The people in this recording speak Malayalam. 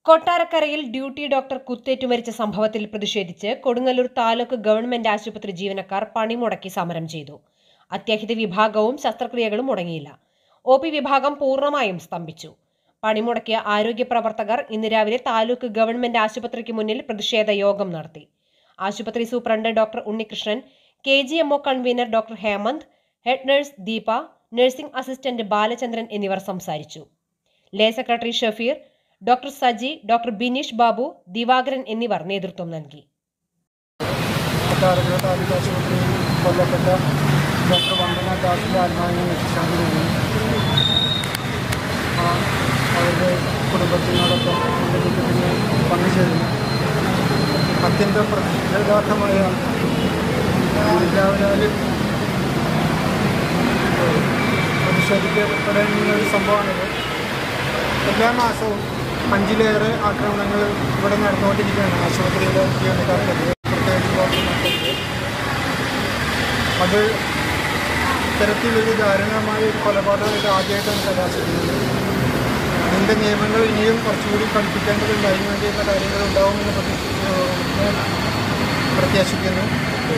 കൊട്ടാരക്കരയിൽ ഡ്യൂട്ടി ഡോക്ടർ കുത്തേറ്റു മരിച്ച സംഭവത്തിൽ പ്രതിഷേധിച്ച് കൊടുങ്ങല്ലൂർ താലൂക്ക് ഗവൺമെന്റ് ആശുപത്രി ജീവനക്കാർ പണിമുടക്കി സമരം ചെയ്തു അത്യാഹിത വിഭാഗവും ശസ്ത്രക്രിയകളും മുടങ്ങിയില്ല ഒ പി വിഭാഗം പൂർണ്ണമായും സ്തംഭിച്ചു പണിമുടക്കിയ ആരോഗ്യ പ്രവർത്തകർ ഇന്ന് രാവിലെ താലൂക്ക് ഗവൺമെന്റ് ആശുപത്രിക്ക് മുന്നിൽ പ്രതിഷേധ യോഗം നടത്തി ആശുപത്രി superintendent doctor Unnikrishnan K G MO convenor doctor Hemanth head nurse Deepa nursing assistant Balachandran എന്നിവർ സംസാരിച്ചു lay secretary Shafeer doctor Saji doctor Bineesh Babu Divakaran എന്നിവർ നേതൃത്വം നൽകി കൊട്ടാരക്കര താലൂക്ക് ആശുപത്രിയിൽ കൊല്ലപ്പെട്ട ഡോക്ടർ വന്ദന ദാസിൻ്റെ ആത്മാവിനെ രക്ഷിച്ചാകുന്നു ആ അവരുടെ കുടുംബത്തിനോടൊപ്പം എൻ്റെ കുടുംബത്തിന് പങ്കുചേരുന്നു അത്യന്തം പ്രതിഷേധാർത്ഥമായ എല്ലാവരാൽ പ്രതിഷേധിക്കപ്പെടേണ്ട ഒരു സംഭവമാണിത് എല്ലാ മാസവും അഞ്ചിലേറെ ആക്രമണങ്ങൾ ഇവിടെ നടന്നുകൊണ്ടിരിക്കുകയാണ് ആശുപത്രിയിലെ ജീവനക്കാർക്കെതിരെ പ്രത്യേകിച്ച് ഡോക്ടർമാർക്കെതിരെ അത് ഇത്തരത്തിലൊരു ദാരുണമായ ഒരു കൊലപാതകം ആദ്യമായിട്ടാണ് കലാശിക്കുന്നത് അതിൻ്റെ നിയമങ്ങൾ ഇനിയും കുറച്ചുകൂടി പഠിപ്പിക്കേണ്ടതുണ്ട് അതിന് വേണ്ടിയുള്ള കാര്യങ്ങൾ ഉണ്ടാവുമെന്ന് പ്രതീക്ഷ പ്രത്യാശിക്കുന്നു